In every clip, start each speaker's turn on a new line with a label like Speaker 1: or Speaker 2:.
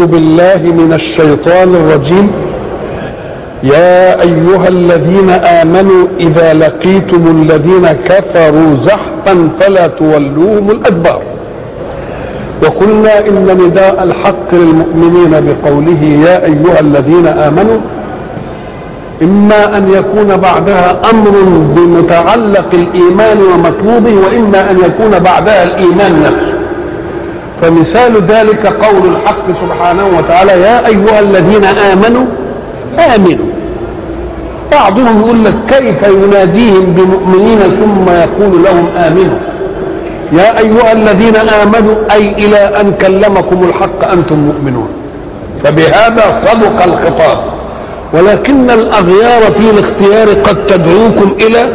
Speaker 1: أعوذ بالله من الشيطان الرجيم يا أيها الذين آمنوا إذا لقيتم الذين كفروا زحفا فلا تولوهم الأدبار وقلنا إن نداء الحق للمؤمنين بقوله يا أيها الذين آمنوا إما أن يكون بعدها أمر بمتعلق الإيمان ومطلوبه وإما أن يكون بعدها الإيمان نفسه فمثال ذلك قول الحق سبحانه وتعالى يا أيها الذين آمنوا آمنوا بعضهم يقول لك كيف يناديهم بمؤمنين ثم يقول لهم آمنوا يا أيها الذين آمنوا أي إلى أن كلمكم الحق أنتم مؤمنون فبهذا صدق الخطاب ولكن الأغيار في الاختيار قد تدعوكم إلى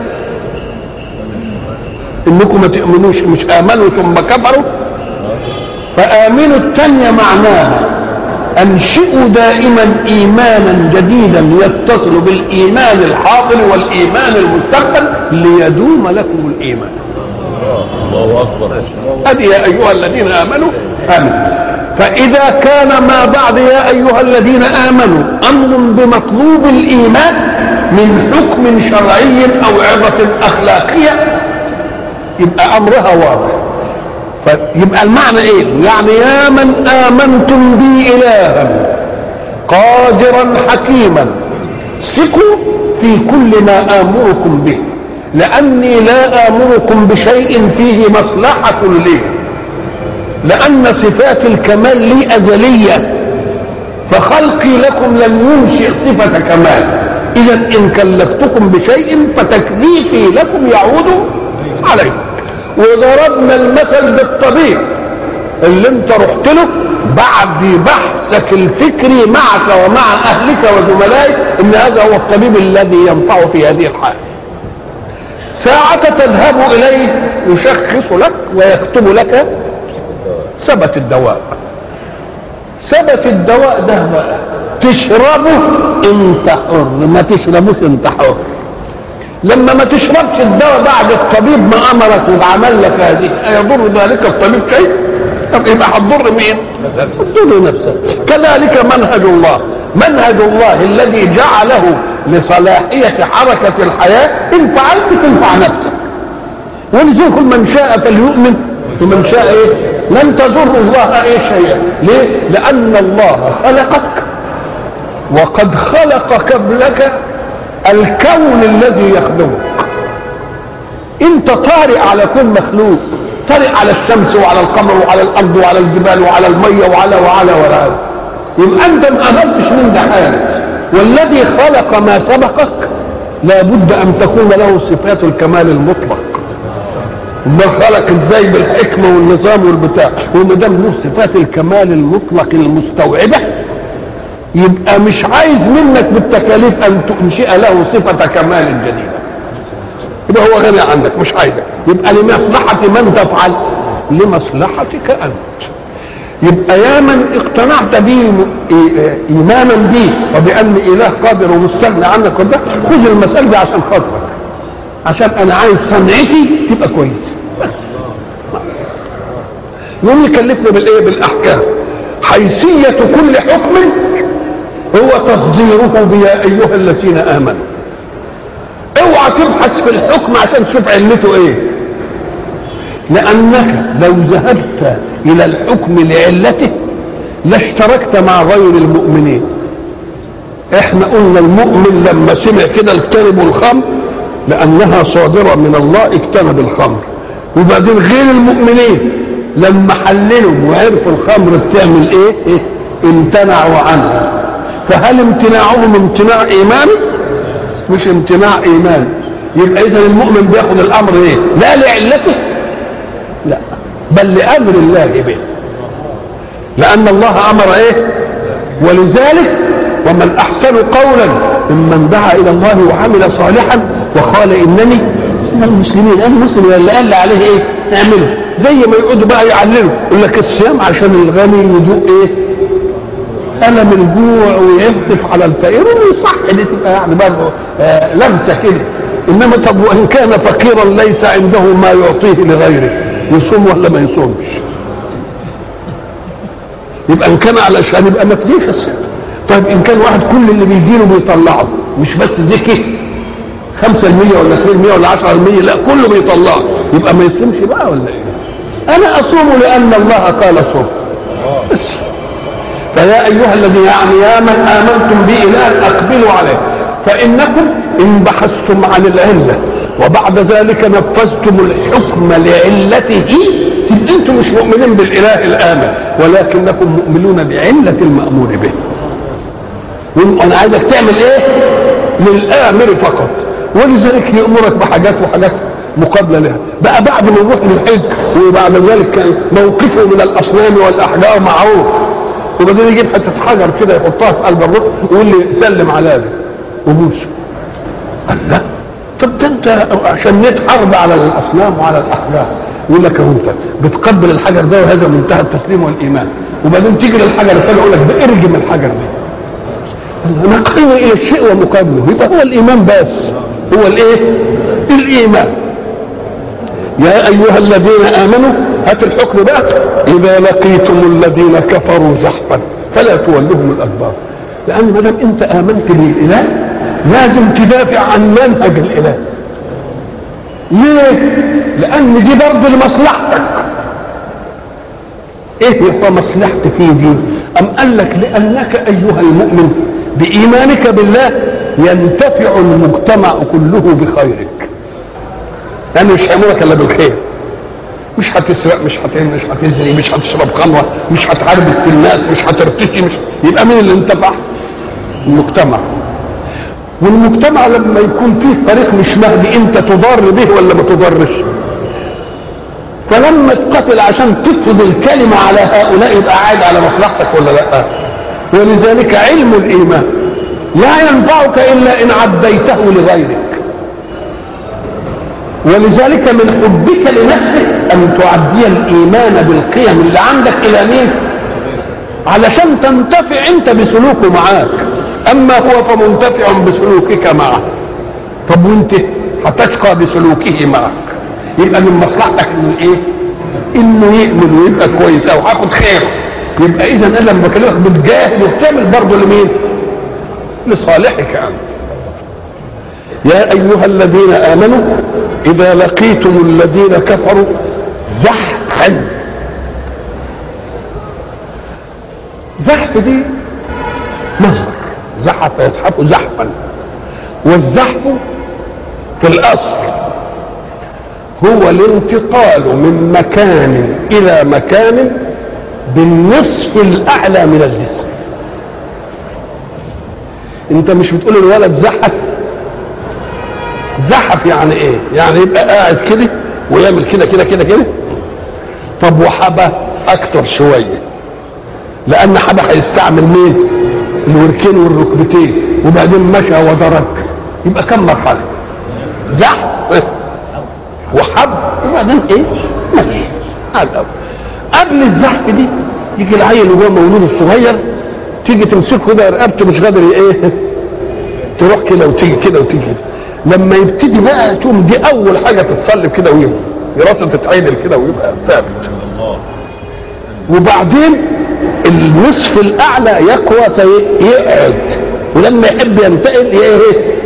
Speaker 1: انكم ما تؤمنوش مش امنوا ثم كفروا فامنوا الثانيه معناها انشئوا دائما ايمانا جديدا يتصل بالايمان الحاضر والايمان المستقبل ليدوم لكم الايمان
Speaker 2: الله اكبر
Speaker 1: هذه يا ايها الذين امنوا امنوا فاذا كان ما بعد يا ايها الذين امنوا امر بمطلوب الايمان من حكم شرعي او عظه اخلاقيه يبقى امرها واضح فيبقى المعنى ايه يعني يا من امنتم بي الها قادرا حكيما ثقوا في كل ما امركم به لاني لا امركم بشيء فيه مصلحه لي لان صفات الكمال لي ازليه فخلقي لكم لم ينشئ صفه كمال اذا ان كلفتكم بشيء فتكليفي لكم يعود عليكم وضربنا المثل بالطبيب اللي انت رحت له بعد بحثك الفكري معك ومع اهلك وزملائك ان هذا هو الطبيب الذي ينفع في هذه الحاله ساعة تذهب إليه يشخص لك ويكتب لك ثبت الدواء ثبت الدواء ده بقى تشربه انت حر ما تشربوش انت حر لما ما تشربش الدواء بعد الطبيب ما امرك وعمل لك هذه ايضر ذلك الطبيب شيء طب يبقى هتضر مين؟ هتضر نفسك كذلك منهج الله منهج الله الذي جعله لصلاحية حركة الحياة إن فعلت تنفع نفسك ولذلك كل من شاء فليؤمن ومن شاء إيه؟ لن تضر الله إيه شيئا ليه؟ لأن الله خلقك وقد خلق قبلك الكون الذي يخدمك انت طارئ على كل مخلوق طارئ على الشمس وعلى القمر وعلى الارض وعلى الجبال وعلى الميه وعلى وعلى وعلى يبقى انت ما امنتش من ده حاجه والذي خلق ما سبقك لابد ان تكون له صفات الكمال المطلق ما خلق ازاي بالحكمه والنظام والبتاع وما دام له صفات الكمال المطلق المستوعبه يبقى مش عايز منك بالتكاليف ان تنشئ له صفه كمال جديده يبقى هو غني عنك مش عايزك يبقى لمصلحه من تفعل لمصلحتك انت يبقى يا من اقتنعت به ايمانا به وبان اله قادر ومستغني عنك وده خذ المسألة دي عشان خاطرك عشان انا عايز صنعتي تبقى كويس يوم يكلفنا بالايه بالاحكام حيثيه كل حكم هو تصديره بيا ايها الذين امنوا اوعى تبحث في الحكم عشان تشوف علته ايه لانك لو ذهبت الى الحكم لعلته لاشتركت مع غير المؤمنين احنا قلنا المؤمن لما سمع كده اجتنبوا الخمر لانها صادره من الله اجتنب الخمر وبعدين غير المؤمنين لما حللوا وعرفوا الخمر بتعمل ايه, إيه؟ امتنعوا عنها فهل امتناعهم امتناع ايماني مش امتناع ايماني يبقى اذا المؤمن بياخد الامر ايه لا لعلته لا بل لامر الله به لان الله امر ايه ولذلك ومن احسن قولا ممن دعا الى الله وعمل صالحا وقال انني من المسلمين انا مسلم اللي قال عليه ايه اعمله زي ما يقعدوا بقى يعللوا يقول لك الصيام عشان الغني يدوق ايه ألم الجوع ويهتف على الفقير ويصح دي تبقى يعني برضه آه لمسة كده إنما طب وإن كان فقيرا ليس عنده ما يعطيه لغيره يصوم ولا ما يصومش يبقى ان كان علشان يبقى ما تجيش السنة. طيب ان كان واحد كل اللي بيجيله بيطلعه مش بس ذكي 5% ولا 2% ولا 10% لا كله بيطلعه يبقى ما يصومش بقى ولا ايه؟ انا اصوم لان الله قال صوم بس فيا ايها الذين يعني يا من امنتم باله اقبلوا عليه فانكم ان بحثتم عن العله وبعد ذلك نفذتم الحكم لعلته يبقى انتم مش مؤمنين بالاله الامن ولكنكم مؤمنون بعله المامور به وانا عايزك تعمل ايه للامر فقط ولذلك يامرك بحاجات وحاجات مقابله لها بقى بعد ما نروح للحج وبعد ذلك كان موقفه من الاصنام والاحجار معروف وبعدين يجيب حته حجر كده يحطها في قلب الركن ويقول لي سلم على ده وبوس قال لا طب ده انت عشان حرب على الاصنام وعلى الاحجار يقول لك اهو انت بتقبل الحجر ده وهذا منتهى التسليم والايمان وبعدين تيجي للحجر الثاني يقول لك ده ارجم الحجر ده نقيم الى الشيء ومقابله يبقى هو الايمان بس هو الايه الايمان يا ايها الذين امنوا هات الحكم بقى اذا لقيتم الذين كفروا زحفا فلا تولوهم الادبار لان ما دام انت امنت بالاله لازم تدافع عن منهج الاله ليه لان دي برضه لمصلحتك ايه هو مصلحتي في دي ام قال لك لانك ايها المؤمن بايمانك بالله ينتفع المجتمع كله بخيرك لانه مش هيامرك الا بالخير مش هتسرق مش هت مش هتزني مش هتشرب خمره مش هتعربد في الناس مش هترتشي مش يبقى مين اللي انتفع؟ المجتمع والمجتمع لما يكون فيه فريق مش مهدي انت تضار به ولا ما تضرش فلما تقاتل عشان تفرض الكلمة على هؤلاء يبقى عاد على مصلحتك ولا لا ولذلك علم الإيمان لا ينفعك إلا إن عديته لغيرك ولذلك من حبك لنفسك أن تعدي الإيمان بالقيم اللي عندك إلى مين علشان تنتفع أنت بسلوكه معاك أما هو فمنتفع بسلوكك معه طب وانت هتشقى بسلوكه معك يبقى من مصلحتك انه ايه انه يؤمن ويبقى كويس او هاخد خير يبقى اذا انا لما بكلمك بتجاهد وبتعمل برضه لمين لصالحك انت يا ايها الذين امنوا اذا لقيتم الذين كفروا زحفا زحف دي مصدر زحف يزحف زحفا والزحف في الاصل هو الانتقال من مكان الى مكان بالنصف الاعلى من الجسم انت مش بتقول الولد زحف زحف يعني ايه يعني يبقى قاعد كده ويعمل كده كده كده كده طب وحبة اكتر شويه لان حبة هيستعمل مين الوركين والركبتين وبعدين مشى ودرج يبقى كم مرحله زحف وحب وبعدين ايه مشي على الاول قبل الزحف دي يجي العيل وهو مولود الصغير تيجي تمسكه كده رقبته مش قادر ايه تروح كده وتيجي كده وتيجي كده لما يبتدي بقى تقوم دي اول حاجه تتصلب كده ويبقى راسه تتعدل كده ويبقى ثابت وبعدين النصف الاعلى يقوى فيقعد ولما يحب ينتقل ايه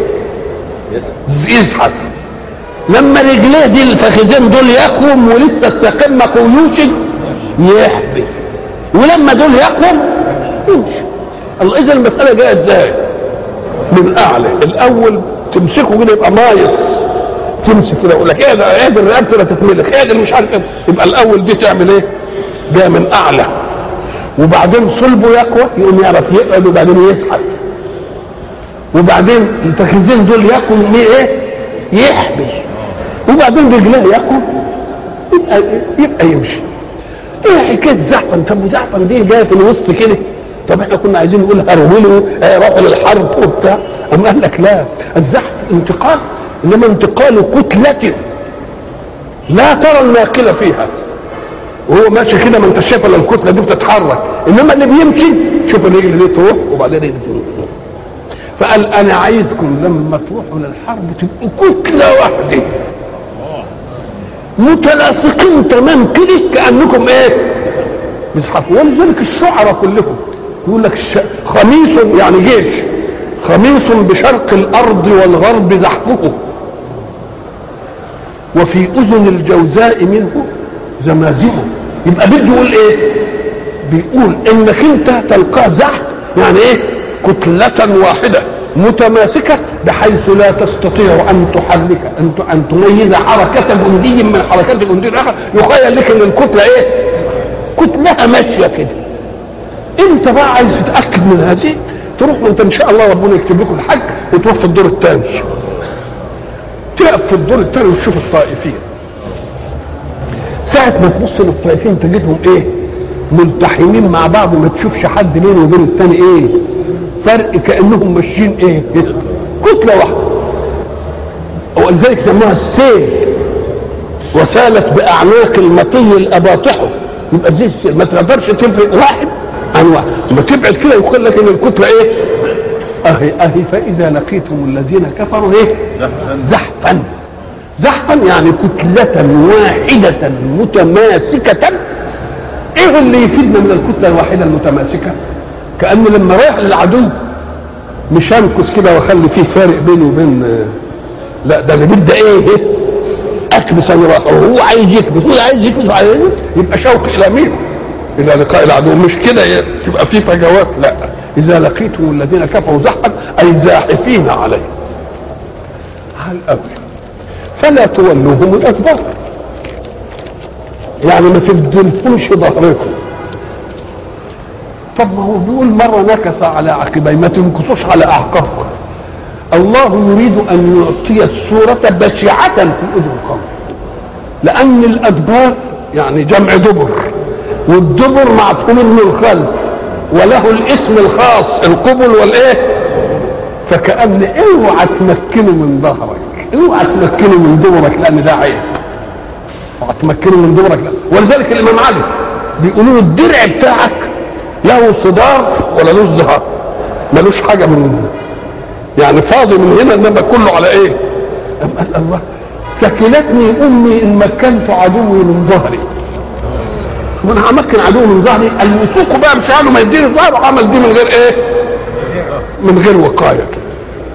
Speaker 1: يزحف لما رجليه دي الفخذين دول يقوم ولسه تستقم قيوشه يحبي ولما دول يقوم يمشي الله اذا المساله جايه ازاي من اعلى الاول تمسكه كده يبقى مايص تمسك كده يقول لك ايه ده ايه ده رقبته لا تتملك ايه ده مش عارف ايه يبقى الاول دي تعمل ايه جايه من اعلى وبعدين صلبه يقوى يقوم يعرف يقعد وبعدين يزحف وبعدين الفخذين دول يقوم ايه يحبي وبعدين رجليه يقوى يبقى يبقى يمشي ايه حكايه زحفا طب وزحفا دي جايه في الوسط كده طب احنا كنا عايزين نقول هرولوا اه روحوا للحرب وبتاع اما قال لك لا الزحف انتقال انما انتقال كتلة لا ترى الناقلة فيها وهو ماشي كده ما انت شايف الا الكتله دي بتتحرك انما اللي بيمشي شوف الرجل دي تروح وبعدين رجل تروح فقال انا عايزكم لما تروحوا للحرب تبقوا كتله واحده متلاصقين تمام كده كانكم ايه بيزحفوا ولذلك الشعراء كلهم يقول لك الش... خميس يعني جيش خميس بشرق الارض والغرب زحفه وفي اذن الجوزاء منه زمازمه يبقى بده يقول ايه بيقول انك انت تلقاه زحف يعني ايه كتلة واحدة متماسكة بحيث لا تستطيع أن تحرك أن أن تميز حركة جندي من حركات جندي الآخر يخيل لك أن الكتلة إيه؟ كتلها ماشية كده. أنت بقى عايز تتأكد من هذه تروح وأنت إن شاء الله ربنا يكتب لكم الحج وتروح في الدور الثاني. تقف في الدور الثاني وتشوف الطائفين. ساعة ما تبص للطائفين تجدهم إيه؟ ملتحمين مع بعض وما تشوفش حد بينه وبين الثاني إيه؟ فرق كانهم ماشيين ايه كتله واحده ولذلك سموها السيل وسالت باعناق المطي الاباطح يبقى زي السيل ما تقدرش تفرق واحد عن واحد لما تبعد كده يقول لك ان الكتله ايه اهي اهي فاذا لقيتم الذين كفروا ايه زحفا زحفا يعني كتلة واحدة متماسكة ايه اللي يفيدنا من الكتلة الواحدة المتماسكة؟ كأن لما رايح للعدو مش هنكس كده واخلي فيه فارق بيني وبين لا ده اللي بيبدا ايه اكبس انا راح وهو عايز يكبس هو عايز يكبس عايز يبقى شوق الى مين؟ الى لقاء العدو مش كده تبقى في فجوات لا اذا لقيتم الذين كفروا زحفا اي زاحفين عليه على الامر فلا تولوهم الادبار يعني ما تبدلهمش ظهركم طب ما هو بيقول مره نكس على عقبيه ما تنكسوش على اعقابكم الله يريد ان يعطي الصوره بشعه في اذن القوم لان الادبار يعني جمع دبر والدبر معفوم من الخلف وله الاسم الخاص القبل والايه فكأن اوعى تمكنه من ظهرك اوعى تمكنه من دبرك لان ده عيب اوعى تمكنه من دبرك لا. ولذلك الامام علي بيقولوا له الدرع بتاعك له صدار ولا له ظهر ملوش حاجه من يعني فاضي من هنا انما كله على ايه أم قال الله ثكلتني امي ان مكنت عدوي من ظهري وانا همكن عدوي من ظهري المسوق بقى مش قالوا ما يديني ظهره عمل دي من غير ايه من غير وقايه كده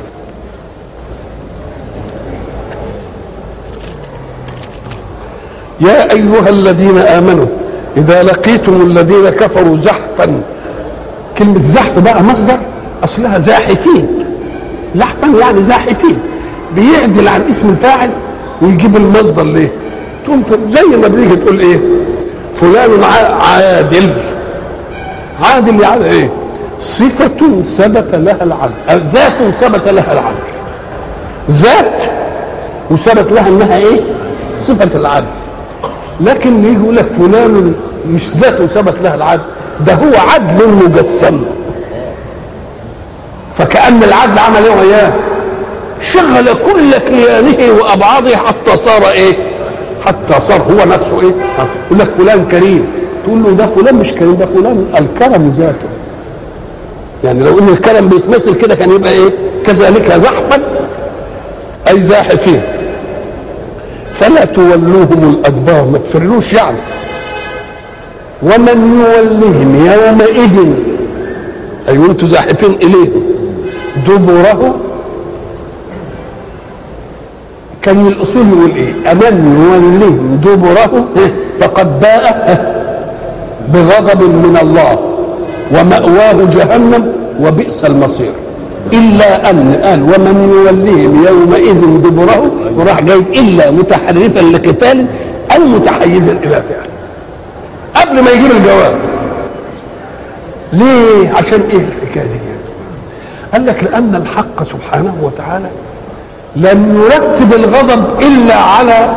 Speaker 1: يا ايها الذين امنوا اذا لقيتم الذين كفروا زحفا كلمه زحف بقى مصدر اصلها زاحفين زحفا يعني زاحفين بيعدل عن اسم الفاعل ويجيب المصدر ليه تقوم زي ما بنيجي تقول ايه فلان عادل عادل يعني ايه صفة ثبت لها العدل ذات ثبت لها العدل ذات وثبت لها انها ايه صفة العدل لكن يجي يقول لك فلان مش ذاته ثبت لها العدل ده هو عدل مجسم فكأن العدل عمل ايه وياه شغل كل كيانه وابعاضه حتى صار ايه حتى صار هو نفسه ايه يقول لك فلان كريم تقول له ده فلان مش كريم ده فلان الكرم ذاته يعني لو ان الكرم بيتمثل كده كان يبقى ايه كذلك زحفا اي زاحفين فلا تولوهم الادبار ما تفرلوش يعني ومن يولهم يومئذ اي انتم زاحفين اليهم دبره كان الاصول يقول ايه امن يولهم دبره فقد باء بغضب من الله ومأواه جهنم وبئس المصير إلا أن قال ومن يوليهم يومئذ دبره وراح جايب إلا متحرفا لقتال أو متحيزا إلى فئة قبل ما يجيب الجواب ليه عشان إيه الحكاية دي قال لك لأن الحق سبحانه وتعالى لم يرتب الغضب إلا على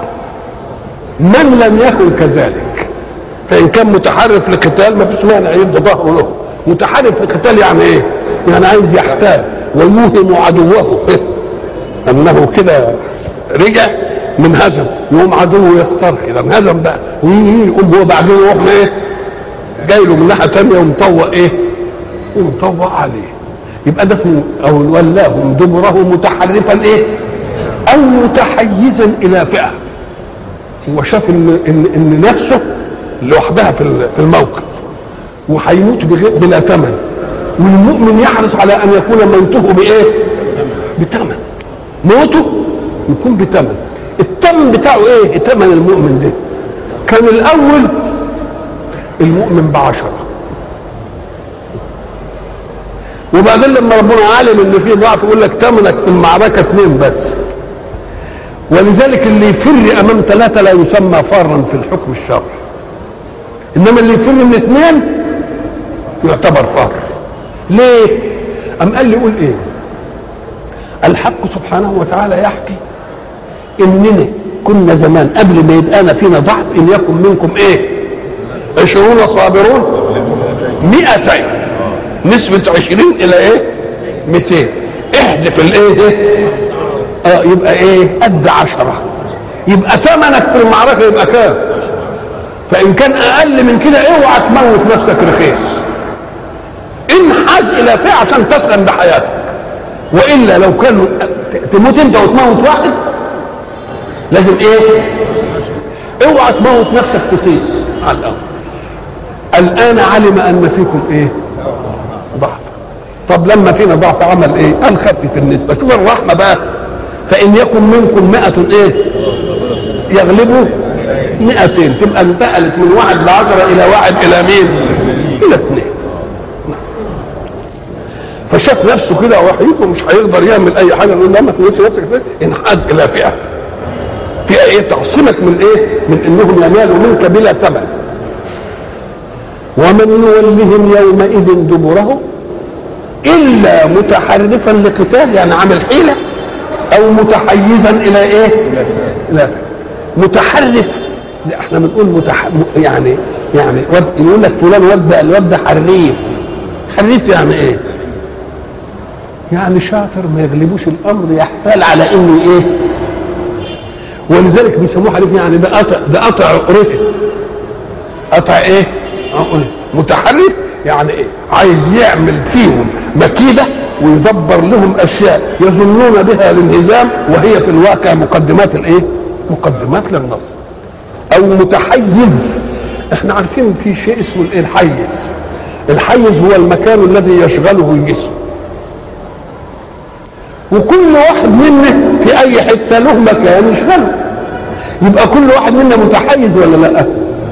Speaker 1: من لم يكن كذلك فإن كان متحرف لقتال ما فيش مانع يدي ظهره له متحرف لقتال يعني ايه؟ يعني عايز يحتال ويوهم عدوه انه كده رجع من هزم يقوم عدوه يسترخي ده انهزم بقى ويقوم هو بعدين يروح ايه؟ جاي له من ناحيه ثانيه ومطوق ايه؟ ومطوق عليه يبقى ده اسمه او ولاهم دبره متحرفا ايه؟ او متحيزا الى فئه هو شاف ان ان, إن نفسه لوحدها في ال- في الموقف وهيموت بغير- بلا ثمن والمؤمن يحرص على ان يكون موته بايه؟ بثمن موته يكون بثمن الثمن بتاعه ايه؟ ثمن المؤمن ده كان الاول المؤمن بعشره وبعدين لما ربنا علم ان في ضعف يقول لك ثمنك في المعركه اثنين بس ولذلك اللي يفر امام ثلاثه لا يسمى فارا في الحكم الشرعي انما اللي يفر من اثنين يعتبر فار ليه ام قال لي قول ايه الحق سبحانه وتعالى يحكي اننا كنا زمان قبل ما يبقى فينا ضعف ان يكن منكم ايه عشرون صابرون مئتين نسبة عشرين إلى إيه؟ 200 احذف الإيه؟ إيه؟ اه يبقى إيه؟ قد عشرة يبقى ثمنك في المعركة يبقى كام؟ فإن كان أقل من كده اوعى تموت نفسك رخيص انحاز إلى فئة عشان تسلم بحياتك وإلا لو كان تموت أنت وتموت واحد لازم إيه؟ اوعى تموت نفسك تطيس على الأول الآن علم أن فيكم إيه؟ ضعف طب لما فينا ضعف عمل ايه قال خفف النسبة شوف الرحمة بقى فإن يكن منكم مئة ايه يغلبوا مئتين تبقى انتقلت من واحد لعشرة إلى واحد إلى مين إلى اثنين فشاف نفسه كده وحيد ومش هيقدر يعمل أي حاجة يقول لما تنسي نفسك كده انحاز إلى فئة فئة إيه تعصمك من إيه من إنهم ينالوا منك بلا سبب ومن يولهم يومئذ دبره الا متحرفا لقتال يعني عامل حيله او متحيزا الى ايه لا متحرف زي احنا بنقول متح... يعني يعني ود... يقول لك فلان واد ده الواد ده حريف حريف يعني ايه يعني شاطر ما يغلبوش الامر يحتال على انه ايه ولذلك بيسموه حريف يعني ده قطع ده قطع رهن قطع ايه أقول متحرف يعني ايه عايز يعمل فيهم مكيدة ويدبر لهم اشياء يظنون بها الانهزام وهي في الواقع مقدمات الايه مقدمات للنصر او متحيز احنا عارفين في شيء اسمه الايه الحيز الحيز هو المكان الذي يشغله الجسم وكل واحد منا في اي حته له مكان يشغله يبقى كل واحد منا متحيز ولا لا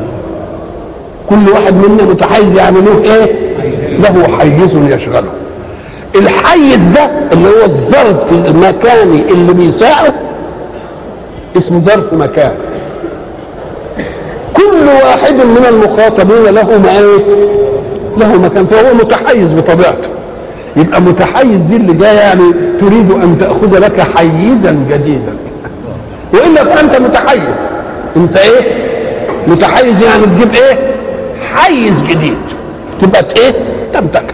Speaker 1: كل واحد منا متحيز يعني له ايه له حيز يشغله الحيز ده اللي هو الظرف المكاني اللي بيساعد اسمه ظرف مكان كل واحد من المخاطبين له ما ايه له مكان فهو متحيز بطبيعته يبقى متحيز دي اللي جايه يعني تريد ان تاخذ لك حيزا جديدا والا فانت متحيز انت ايه متحيز يعني تجيب ايه حيز جديد تبقى ايه تمتكن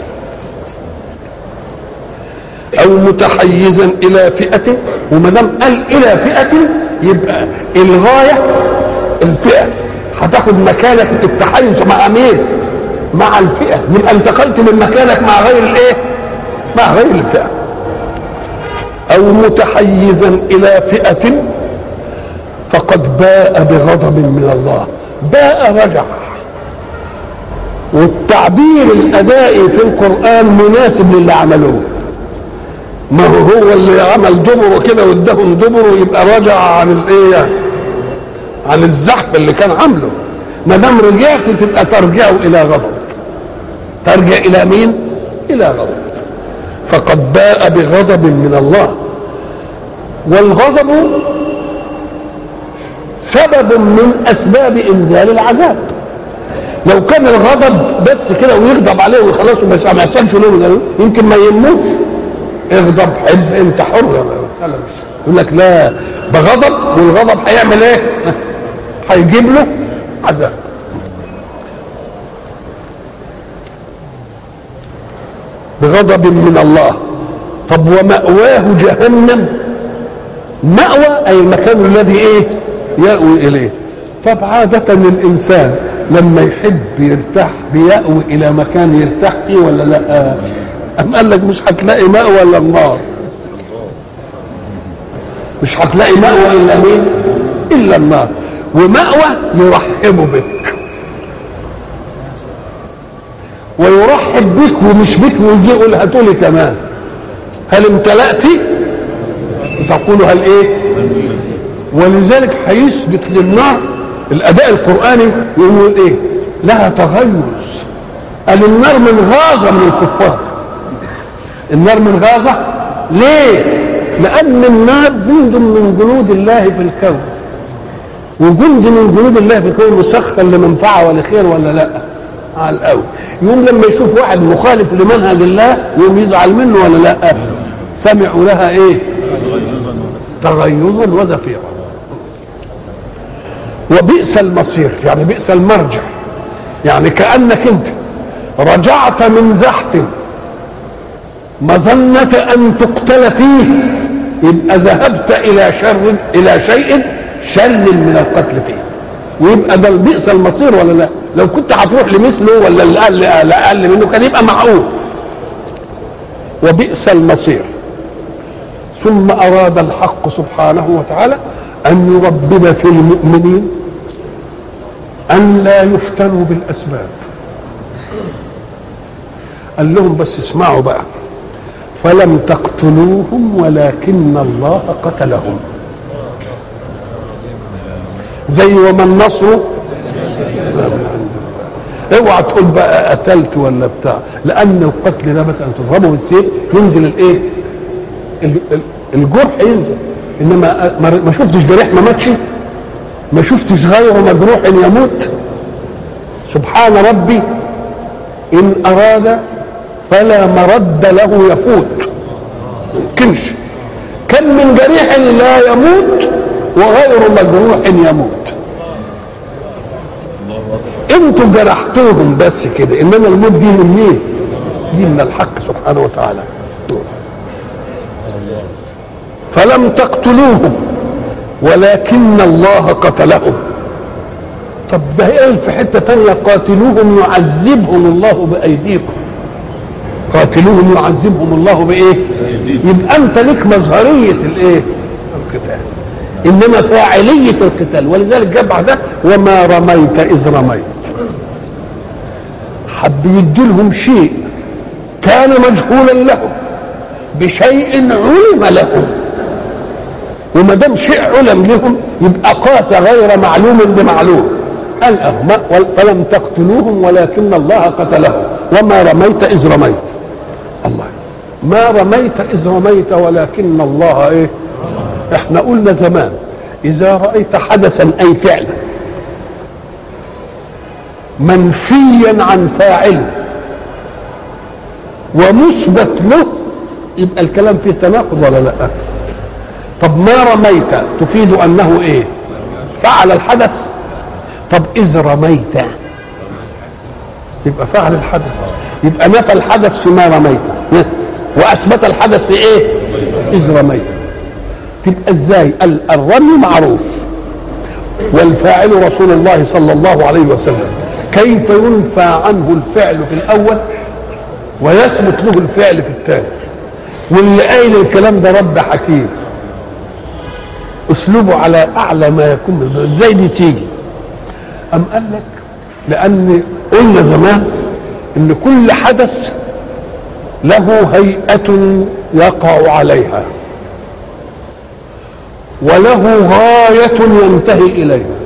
Speaker 1: او متحيزا الى فئه وما دام قال الى فئه يبقى الغايه الفئه هتاخد مكانك التحيز مع مين مع الفئه يبقى انتقلت من مكانك مع غير الايه مع غير الفئه او متحيزا الى فئه فقد باء بغضب من الله باء رجع والتعبير الادائي في القران مناسب للي عملوه ما هو هو اللي عمل دبره كده واداهم دبره يبقى رجع عن الايه عن الزحف اللي كان عامله ما دام رجعت تبقى ترجع الى غضب ترجع الى مين الى غضب فقد باء بغضب من الله والغضب سبب من اسباب انزال العذاب لو كان الغضب بس كده ويغضب عليه وخلاص وما ما يحصلش له يمكن ما يهموش اغضب حب انت حر يقول لك لا بغضب والغضب هيعمل ايه؟ هيجيب له عذاب بغضب من الله طب ومأواه جهنم مأوى أي المكان الذي إيه يأوي إليه طب عادة الإنسان لما يحب يرتاح بيأوي إلى مكان يرتاح فيه ولا لا أم قال لك مش هتلاقي مأوى إلا النار مش هتلاقي مأوى إلا مين إلا النار ومأوى يرحب بك ويرحب بك ومش بك ويجي يقول هاتوا لي كمان هل امتلأت تقول هل ايه ولذلك هيثبت للنار الاداء القراني يقول ايه لها تغيظ قال النار من غاظه من الكفار النار من غاظه ليه لان النار جند من جنود الله في الكون وجند من جنود الله في الكون مسخر لمنفعه ولخير ولا لا على الاول يوم لما يشوف واحد مخالف لمنهج الله يوم يزعل منه ولا لا سمعوا لها ايه تغيظا وزفيرا وبئس المصير يعني بئس المرجع يعني كانك انت رجعت من زحف مظنة أن تقتل فيه يبقى ذهبت إلى شر إلى شيء شل من القتل فيه ويبقى ده بئس المصير ولا لا؟ لو كنت هتروح لمثله ولا الأقل الأقل منه كان يبقى معقول وبئس المصير ثم أراد الحق سبحانه وتعالى أن يربب في المؤمنين أن لا يفتنوا بالأسباب قال لهم بس اسمعوا بقى فلم تقتلوهم ولكن الله قتلهم زي وما النصر اوعى تقول بقى قتلت ولا بتاع لان القتل ده مثلا تضربه بالسيف ينزل الايه الجرح ينزل انما ما شفتش جريح ما ماتش ما شفتش غيره مجروح ان يموت سبحان ربي ان اراد فلا مرد له يفوت يمكنش كم من جريح لا يموت وغير مجروح يموت انتوا جرحتوهم بس كده انما الموت دي من مين دي من الحق سبحانه وتعالى فلم تقتلوهم ولكن الله قتلهم طب ده قال في حته تانية قاتلوهم يعذبهم الله بايديكم قاتلوهم يعذبهم الله بايه يبقى انت لك مظهريه الايه القتال انما فاعليه القتال ولذلك جاب بعدها وما رميت اذ رميت حب يديلهم شيء كان مجهولا لهم بشيء علم لهم وما دام شيء علم لهم يبقى قاس غير معلوم بمعلوم قال فلم تقتلوهم ولكن الله قتلهم وما رميت اذ رميت الله ما رميت اذ رميت ولكن الله ايه احنا قلنا زمان اذا رايت حدثا اي فعلا منفيا عن فاعله ومثبت له يبقى الكلام فيه تناقض ولا لا طب ما رميت تفيد انه ايه فعل الحدث طب اذ رميت يبقى فعل الحدث يبقى نفى الحدث فيما رميت واثبت الحدث في ايه اذ رميت تبقى ازاي الرمي معروف والفاعل رسول الله صلى الله عليه وسلم كيف ينفى عنه الفعل في الاول ويثبت له الفعل في الثاني واللي قايل الكلام ده رب حكيم اسلوبه على اعلى ما يكون ازاي دي تيجي ام قال لك لان قلنا زمان ان كل حدث له هيئه يقع عليها وله غايه ينتهي اليها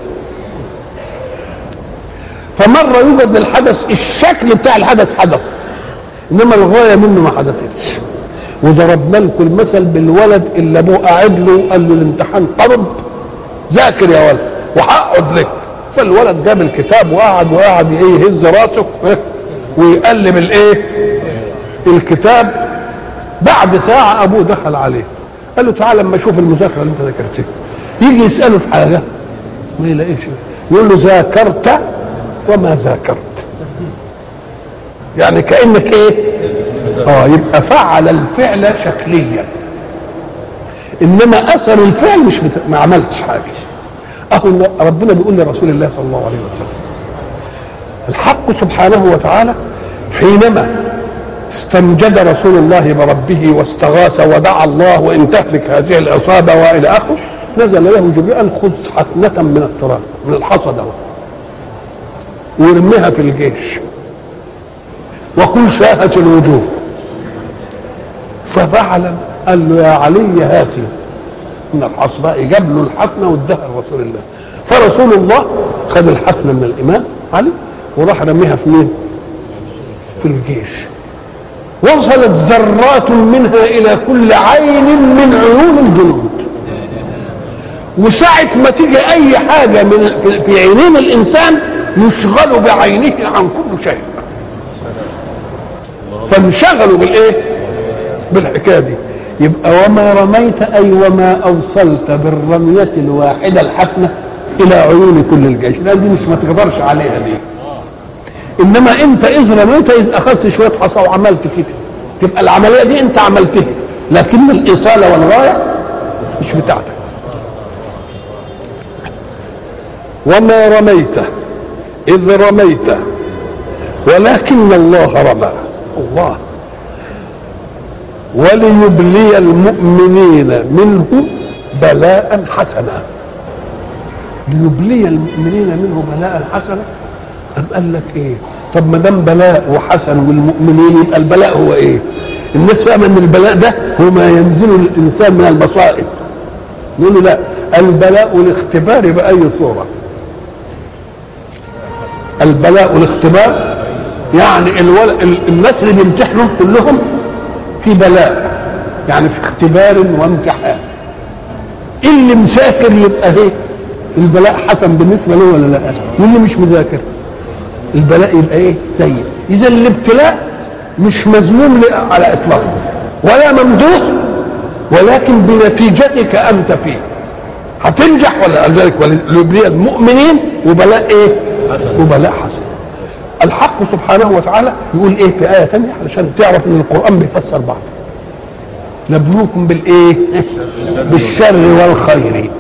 Speaker 1: فمره يوجد للحدث الشكل بتاع الحدث حدث انما الغايه منه ما حدثتش وضربنا لكم المثل بالولد اللي ابوه قاعد له قال له الامتحان قرب ذاكر يا ولد وهقعد لك فالولد جاب الكتاب وقعد وقعد يهز راسه ويقلب الايه الكتاب بعد ساعة أبوه دخل عليه قال له تعالى لما أشوف المذاكرة اللي أنت ذاكرتها يجي يسأله في حاجة ما يلاقيش يقول له ذاكرت وما ذاكرت يعني كأنك إيه اه يبقى فعل الفعل شكليا انما اثر الفعل مش بت... ما عملتش حاجه اهو ربنا بيقول لرسول الله صلى الله عليه وسلم الحق سبحانه وتعالى حينما استنجد رسول الله بربه واستغاث ودعا الله وان تهلك هذه العصابه والى اخره نزل له جبريل خذ حفنه من التراب من الحصى ده وارميها في الجيش وقل شاهت الوجوه ففعلا قال له يا علي هاتي من الحصباء جاب له الحفنه واداها لرسول الله فرسول الله خد الحفنه من الامام علي وراح رميها في مين؟ في الجيش وصلت ذرات منها الى كل عين من عيون الجنود وساعة ما تيجي أي حاجة من في- في عينين الإنسان يشغل بعينه عن كل شيء فانشغلوا بالإيه؟ بالحكاية دي يبقى وما رميت أي وما أوصلت بالرمية الواحدة الحفنة إلى عيون كل الجيش لا دي مش ما تقدرش عليها دي انما انت اذ رميت اذ اخذت شويه حصى وعملت كده تبقى العمليه دي انت عملتها لكن الاصاله والغايه مش بتاعتك وما رميت اذ رميت ولكن الله رمى الله وليبلي المؤمنين منه بلاء حسنا ليبلي المؤمنين منه بلاء حسنا أم قال لك ايه طب ما دام بلاء وحسن والمؤمنين يبقى البلاء هو ايه الناس فاهمه ان البلاء ده هو ما ينزل للانسان من المصائب يقول له لا البلاء الاختبار باي صوره البلاء الاختبار يعني الول... ال- الناس اللي بيمتحنوا كلهم في بلاء يعني في اختبار وامتحان اللي مسافر يبقى ايه البلاء حسن بالنسبه له ولا لا واللي مش مذاكر البلاء يبقى ايه سيء اذا الابتلاء مش مذموم ل- على اطلاقه ولا ممدوح ولكن بنتيجتك انت فيه هتنجح ولا ذلك وليبلي المؤمنين وبلاء ايه وبلاء حسن الحق سبحانه وتعالى يقول ايه في ايه ثانيه علشان تعرف ان القران بيفسر بعض نبلوكم بالايه بالشر والخير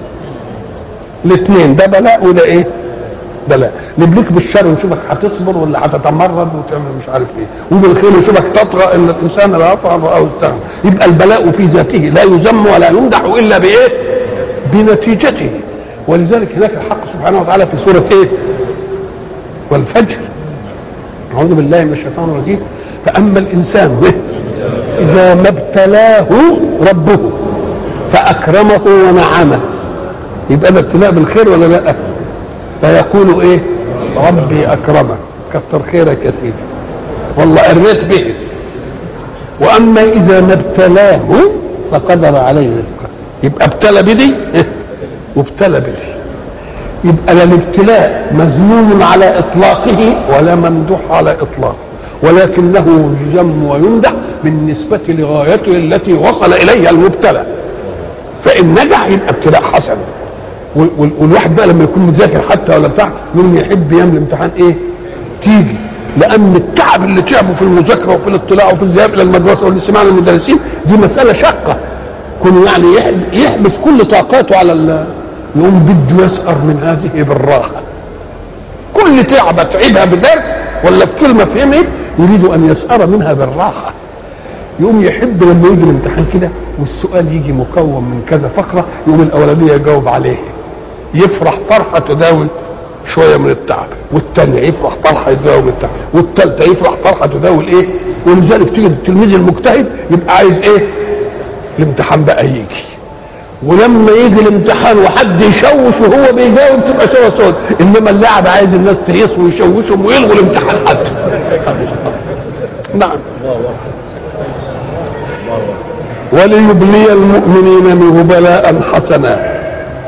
Speaker 1: الاثنين ده بلاء وده ايه بلاء نبليك بالشر ونشوفك هتصبر ولا هتتمرد وتعمل مش عارف ايه وبالخير نشوفك تطغى ان الانسان لا يطغى او يستغنى يبقى البلاء في ذاته لا يذم ولا يمدح الا بايه بنتيجته ولذلك هناك الحق سبحانه وتعالى في سوره ايه والفجر أعوذ بالله من الشيطان الرجيم فأما الإنسان به إذا ما ابتلاه ربه فأكرمه ونعمه يبقى ده ابتلاء بالخير ولا لا؟ فيقول إيه؟ ربي أكرمك كتر خيرك يا سيدي والله قريت به وأما إذا ما ابتلاه فقدر عليه رزقه يبقى ابتلى بدي وابتلى بدي يبقى لا الابتلاء مذموم على اطلاقه ولا ممدوح على اطلاقه ولكنه يذم ويمدح بالنسبة لغايته التي وصل إليها المبتلى فإن نجح يبقى ابتلاء حسن وال- وال- والواحد بقى لما يكون مذاكر حتى ولا بتاع يوم يحب يعمل امتحان ايه؟ تيجي لأن التعب اللي تعبه في المذاكرة وفي الاطلاع وفي الذهاب إلى المدرسة والاستماع للمدرسين دي مسألة شاقة كونه يعني يحب- يحبس كل طاقاته على ال- يقوم بده يسأر من هذه بالراحة كل تعبة تعبها بدرس ولا في كلمة فهمت يريد أن يسأر منها بالراحة يقوم يحب لما يجي الامتحان كده والسؤال يجي مكون من كذا فقرة يقوم الأولانية يجاوب عليه يفرح فرحة تداوي شوية من التعب والتانية يفرح فرحة يداوي من التعب والتالتة يفرح فرحة تداوي الايه ولذلك تيجي التلميذ المجتهد يبقى عايز ايه الامتحان بقى يجي ولما يجي الامتحان وحد يشوش وهو بيجاوب تبقى شويه سود انما اللاعب عايز الناس تهيص ويشوشهم ويلغوا الامتحان حتى نعم وليبلي المؤمنين منه بلاء حسنا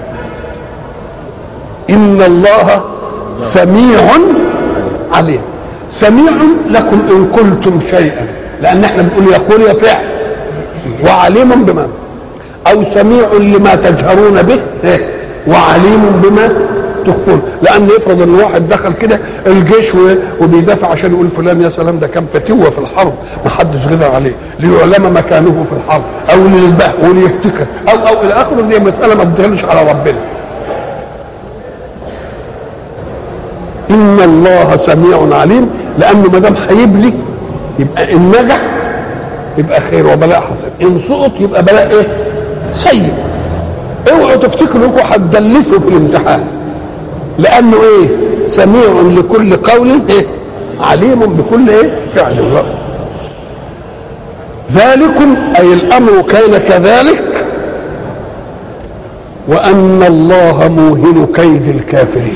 Speaker 1: ان الله سميع عليم سميع لكم ان قلتم شيئا لان احنا بنقول يقول يا فعل وعليم بما او سميع لما تجهرون به إيه؟ وعليم بما تخفون لان يفرض ان واحد دخل كده الجيش و- وبيدافع عشان يقول فلان يا سلام ده كان فتوه في الحرب ما حدش غدر عليه ليعلم مكانه في الحرب او للبه وليفتكر او او الى اخره دي مساله ما بتدخلش على ربنا ان الله سميع عليم لانه ما دام هيبلي يبقى ان نجح يبقى خير وبلاء حسن ان سقط يبقى بلاء ايه سيء اوعوا تفتكروا انكم هتدلسوا في الامتحان لانه ايه سميع لكل قول ايه عليم بكل ايه فعل الله ذلكم اي الامر كان كذلك وان الله موهن كيد الكافرين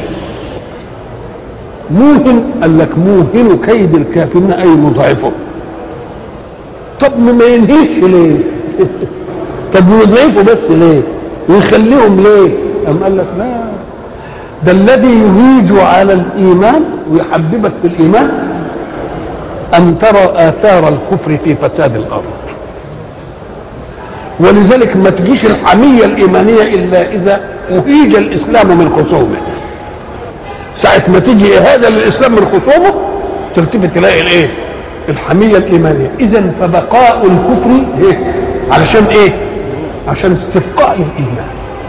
Speaker 1: موهن قال لك موهن كيد الكافرين اي مضاعفه طب ما ينهيش ليه طب يضعفوا بس ليه ويخليهم ليه أم قال لك لا ده الذي يهيج على الإيمان ويحببك في الإيمان أن ترى آثار الكفر في فساد الأرض ولذلك ما تجيش الحمية الإيمانية إلا إذا أهيج الإسلام من خصومه ساعة ما تيجي هذا للإسلام من خصومه تلتفت تلاقي الإيه؟ الحمية الإيمانية إذا فبقاء الكفر إيه؟ علشان إيه؟ عشان استبقاء الإيمان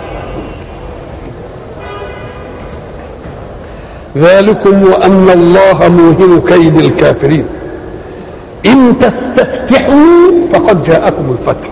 Speaker 1: ذلكم وأن الله موهن كيد الكافرين إن تستفتحوا فقد جاءكم الفتح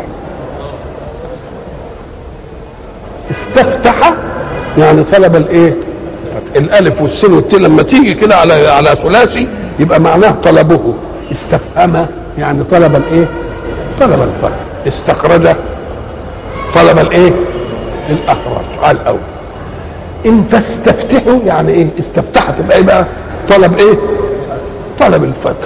Speaker 1: استفتح يعني طلب الايه الالف والسين والتين لما تيجي كده على على ثلاثي يبقى معناه طلبه استفهم يعني طلب الايه طلب الفتح استخرج طلب الايه الاخراج على الاول ان تستفتحوا يعني ايه استفتحت تبقى ايه بقى طلب ايه طلب الفتح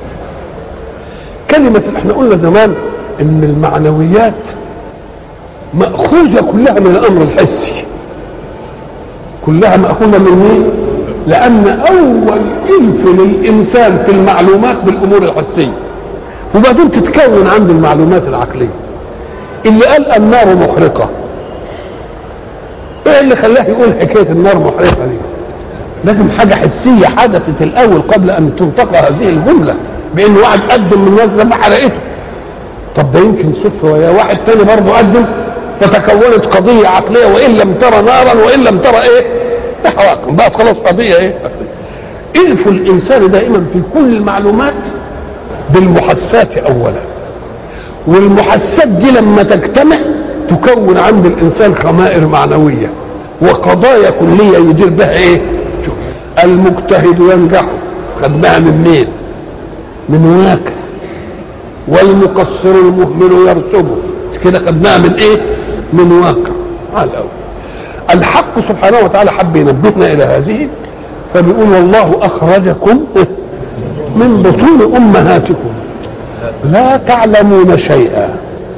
Speaker 1: كلمة احنا قلنا زمان ان المعنويات مأخوذة كلها من الامر الحسي كلها مأخوذة من مين لان اول الف للانسان في المعلومات بالامور الحسية وبعدين تتكون عنده المعلومات العقلية اللي قال النار محرقة ايه اللي خلاه يقول حكاية النار محرقة دي لازم حاجة حسية حدثت الأول قبل أن تنطق هذه الجملة بأن واحد قدم من الناس لما حرقته طب ده يمكن صدفة ويا واحد تاني برضه قدم فتكونت قضية عقلية وإن لم ترى نارا وإن لم ترى إيه إحراقا بقت خلاص قضية إيه إلف الإنسان دائما في كل المعلومات بالمحسات أولا والمحسات دي لما تجتمع تكون عند الإنسان خمائر معنوية وقضايا كلية يدير بها إيه شوف المجتهد ينجح خدناها من مين من واكل والمقصر المهمل يرسبه مش كده خدناها من ايه من واقع على الاول الحق سبحانه وتعالى حب ينبهنا الى هذه فبيقول والله اخرجكم من بطون امهاتكم لا تعلمون شيئا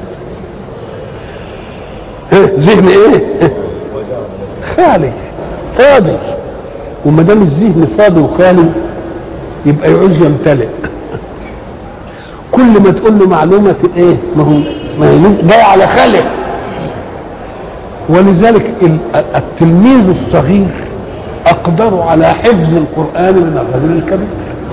Speaker 1: ذهن ايه خالي فاضي وما دام الذهن فاضي وخالي يبقى يعوز يمتلئ كل ما تقول له معلومه ايه ما هو ما هي جاي على خلق ولذلك التلميذ الصغير اقدر على حفظ القران من الرجل الكبير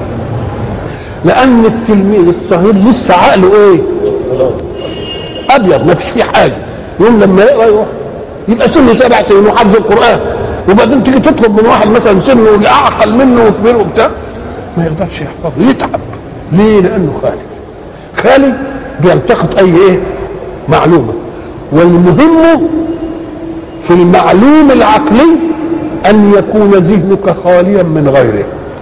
Speaker 1: لان التلميذ الصغير لسه عقله ايه ابيض ما فيش فيه حاجه يوم لما يقرا يروح يبقى سنه سبع سنين وحفظ القران وبعدين تيجي تطلب من واحد مثلا سنه اعقل منه وكبير وبتاع ما يقدرش يحفظه يتعب ليه لانه خالي خالي بيلتقط اي ايه معلومه والمهم في المعلوم العقلي ان يكون ذهنك خاليا من غيره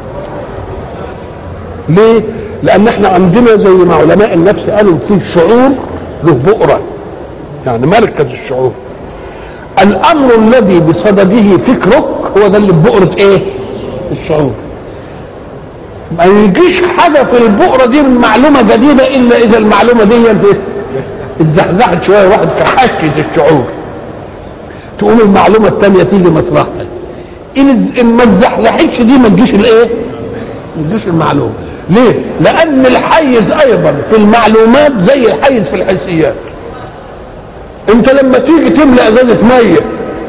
Speaker 1: ليه لان احنا عندنا زي ما علماء النفس قالوا فيه شعور له بؤره يعني مركز الشعور الامر الذي بصدده فكرك هو ده اللي بؤره ايه الشعور ما يجيش حاجه في البؤره دي من معلومه جديده الا اذا المعلومه دي اتزحزحت شويه واحد في حكه الشعور تقوم المعلومه الثانيه تيجي مطرحها ان ان ما اتزحزحتش دي ما تجيش الايه؟ ما تجيش المعلومه ليه؟ لان الحيز ايضا في المعلومات زي الحيز في الحسيات انت لما تيجي تملى ازازه ميه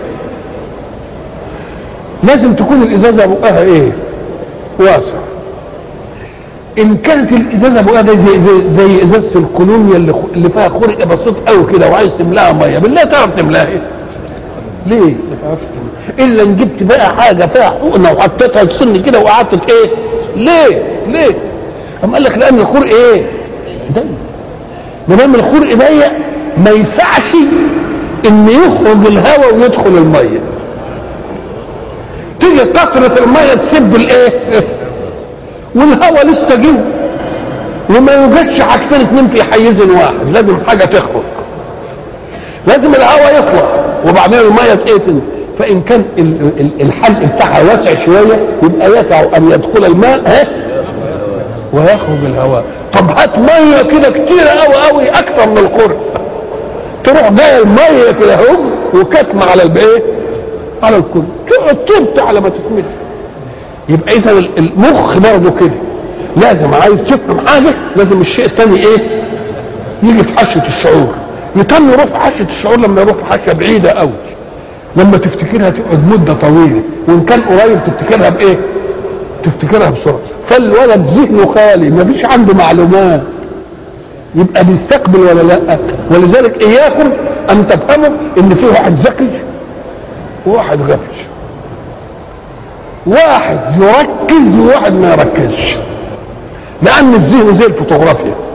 Speaker 1: لازم تكون الازازه بقها ايه؟ واسع ان كانت الازازه بقى زي, زي زي ازازه الكولونيا اللي, اللي فيها خرق بسيط قوي كده وعايز تملاها ميه بالله تعرف تملاها ايه؟ ليه؟ ما تعرفش تملاها الا ان جبت بقى حاجه فيها حقنه وحطيتها تسن كده وقعدت ايه؟ ليه؟ ليه؟ قام قال لك لان الخرق ايه؟ ضيق ما دام الخرق ضيق ما يسعش ان يخرج الهواء ويدخل الميه تيجي قطره الميه تسب الايه؟ والهواء لسه جوه وما يوجدش حاجتين اتنين في حيز واحد لازم حاجه تخرج لازم الهواء يطلع وبعدين الميه تقتل فان كان ال- ال- الحلق بتاعها واسع شويه يبقى يسع ان يدخل الماء ها ويخرج الهواء طب هات ميه كده كتيره قوي قوي اكتر من القرب تروح جايه الميه كده اهو وكتمه على الايه؟ على الكل تقعد تبت على ما تتمد يبقى اذا المخ برضه كده لازم عايز تفهم حاجه لازم الشيء الثاني ايه؟ يجي في حشه الشعور يتم يروح في حشه الشعور لما يروح في حشه بعيده قوي لما تفتكرها تقعد مده طويله وان كان قريب تفتكرها بايه؟ تفتكرها بسرعه فالولد ذهنه خالي ما فيش عنده معلومات يبقى بيستقبل ولا لا ولذلك اياكم ان تفهموا ان في واحد ذكي وواحد غبي واحد يركز وواحد ما يركزش لان الذهن زي الفوتوغرافيا